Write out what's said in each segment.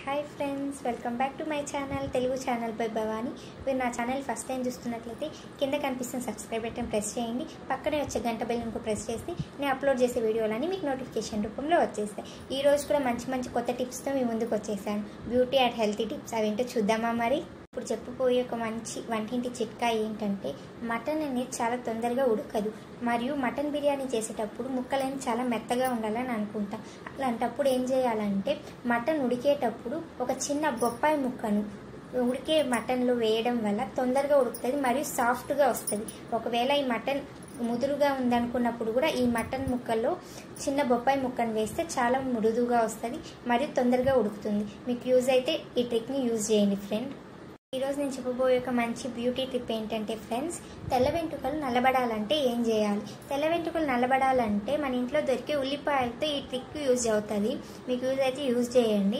hi friends welcome back to my channel Telugu channel by Bhavani మీరు నా channel first time చూస్తున్నట్లయితే కింద కనిపిస్తున్న సబ్స్క్రైబ్ బటన్ ప్రెస్ చేయండి పక్కనే వచ్చే గంట బెల్ ఇంకో ప్రెస్ చేస్తే నేను అప్లోడ్ చేసే వీడియోలన్నీ మీకు నోటిఫికేషన్ రూపంలో వచ్చేస్తాయి ఈ రోజు కూడా మంచి మంచి కొత్త టిప్స్తో మీ ముందుకు వచ్చేసాను బ్యూటీ అండ్ హెల్తీ టిప్స్ అవేంటో చూద్దామా మరి ఇప్పుడు చెప్పబోయే ఒక మంచి వంటింటి చిట్కా ఏంటంటే మటన్ అనేది చాలా తొందరగా ఉడకదు మరియు మటన్ బిర్యానీ చేసేటప్పుడు ముక్కలన్నీ చాలా మెత్తగా ఉండాలని అనుకుంటాం అలాంటప్పుడు ఏం చేయాలంటే మటన్ ఉడికేటప్పుడు ఒక చిన్న బొప్పాయి ముక్కను ఉడికే మటన్లో వేయడం వల్ల తొందరగా ఉడుకుతుంది మరియు సాఫ్ట్గా వస్తుంది ఒకవేళ ఈ మటన్ ముదురుగా ఉందనుకున్నప్పుడు కూడా ఈ మటన్ ముక్కల్లో చిన్న బొప్పాయి ముక్కను వేస్తే చాలా మృదువుగా వస్తుంది మరియు తొందరగా ఉడుకుతుంది మీకు యూజ్ అయితే ఈ ట్రిక్ని యూజ్ చేయండి ఫ్రెండ్ ఈరోజు నేను చెప్పబోయే ఒక మంచి బ్యూటీ టిప్ ఏంటంటే ఫ్రెండ్స్ తెల్ల వెంట్రుకలు నల్లబడాలంటే ఏం చేయాలి తెల్ల వెంట్రుకలు నల్లబడాలంటే మన ఇంట్లో దొరికే ఉల్లిపాయలతో ఈ ట్రిక్ యూజ్ అవుతుంది మీకు యూజ్ అయితే యూజ్ చేయండి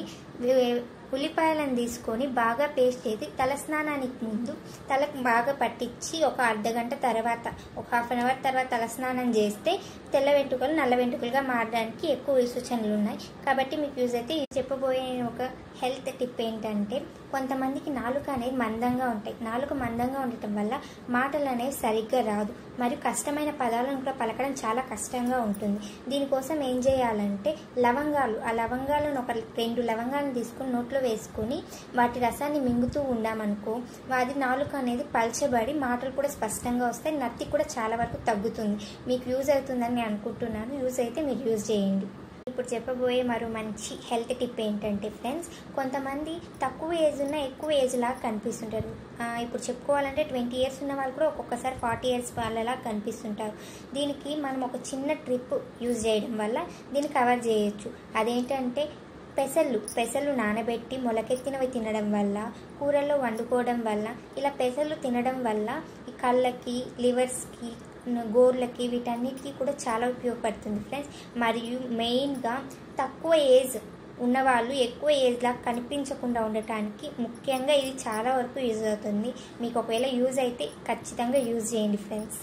ఉల్లిపాయలను తీసుకొని బాగా పేస్ట్ చేసి తలస్నానానికి ముందు తలకు బాగా పట్టించి ఒక అర్ధ గంట తర్వాత ఒక హాఫ్ అన్ అవర్ తర్వాత తలస్నానం చేస్తే తెల్ల వెంట్రుకలు నల్ల వెంట్రుకలుగా మారడానికి ఎక్కువ సూచనలు ఉన్నాయి కాబట్టి మీకు యూజ్ అయితే చెప్పబోయే ఒక హెల్త్ టిప్ ఏంటంటే కొంతమందికి నాలుక అనేది మందంగా ఉంటాయి నాలుక మందంగా ఉండటం వల్ల మాటలు అనేవి సరిగ్గా రాదు మరియు కష్టమైన పదాలను కూడా పలకడం చాలా కష్టంగా ఉంటుంది దీనికోసం ఏం చేయాలంటే లవంగాలు ఆ లవంగాలను ఒక రెండు లవంగాలను తీసుకొని నోట్లో వేసుకొని వాటి రసాన్ని మింగుతూ ఉండామనుకో అది నాలుక అనేది పల్చబడి మాటలు కూడా స్పష్టంగా వస్తాయి నత్తి కూడా చాలా వరకు తగ్గుతుంది మీకు యూజ్ అవుతుందని నేను అనుకుంటున్నాను యూజ్ అయితే మీరు యూజ్ చేయండి ఇప్పుడు చెప్పబోయే మరో మంచి హెల్త్ టిప్ ఏంటంటే ఫ్రెండ్స్ కొంతమంది తక్కువ ఏజ్ ఉన్న ఎక్కువ ఏజ్ లాగా కనిపిస్తుంటారు ఇప్పుడు చెప్పుకోవాలంటే ట్వంటీ ఇయర్స్ ఉన్న వాళ్ళు కూడా ఒక్కొక్కసారి ఫార్టీ ఇయర్స్ వాళ్ళలా కనిపిస్తుంటారు దీనికి మనం ఒక చిన్న ట్రిప్ యూజ్ చేయడం వల్ల దీన్ని కవర్ చేయొచ్చు అదేంటంటే పెసళ్ళు పెసళ్ళు నానబెట్టి మొలకెత్తినవి తినడం వల్ల కూరల్లో వండుకోవడం వల్ల ఇలా పెసళ్ళు తినడం వల్ల ఈ కళ్ళకి లివర్స్కి గోర్లకి వీటన్నిటికీ కూడా చాలా ఉపయోగపడుతుంది ఫ్రెండ్స్ మరియు మెయిన్గా తక్కువ ఏజ్ ఉన్నవాళ్ళు ఎక్కువ ఏజ్లా కనిపించకుండా ఉండటానికి ముఖ్యంగా ఇది చాలా వరకు యూజ్ అవుతుంది మీకు ఒకవేళ యూజ్ అయితే ఖచ్చితంగా యూజ్ చేయండి ఫ్రెండ్స్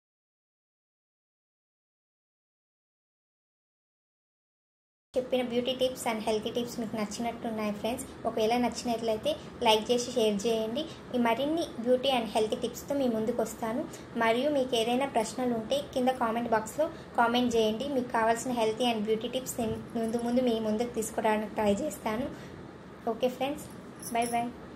చెప్పిన beauty tips and healthy tips మీకు నచ్చినట్టున్నాయి ఫ్రెండ్స్ ఒకవేళ నచ్చినట్లయితే లైక్ చేసి షేర్ చేయండి ఈ మరిన్ని బ్యూటీ అండ్ హెల్తీ టిప్స్తో మీ ముందుకు వస్తాను మరియు మీకు ఏదైనా ప్రశ్నలు ఉంటే కింద కామెంట్ బాక్స్లో కామెంట్ చేయండి మీకు కావాల్సిన హెల్తీ అండ్ బ్యూటీ టిప్స్ ముందు ముందు మీ ముందుకు తీసుకురావడానికి ట్రై చేస్తాను ఓకే ఫ్రెండ్స్ బాయ్ బాయ్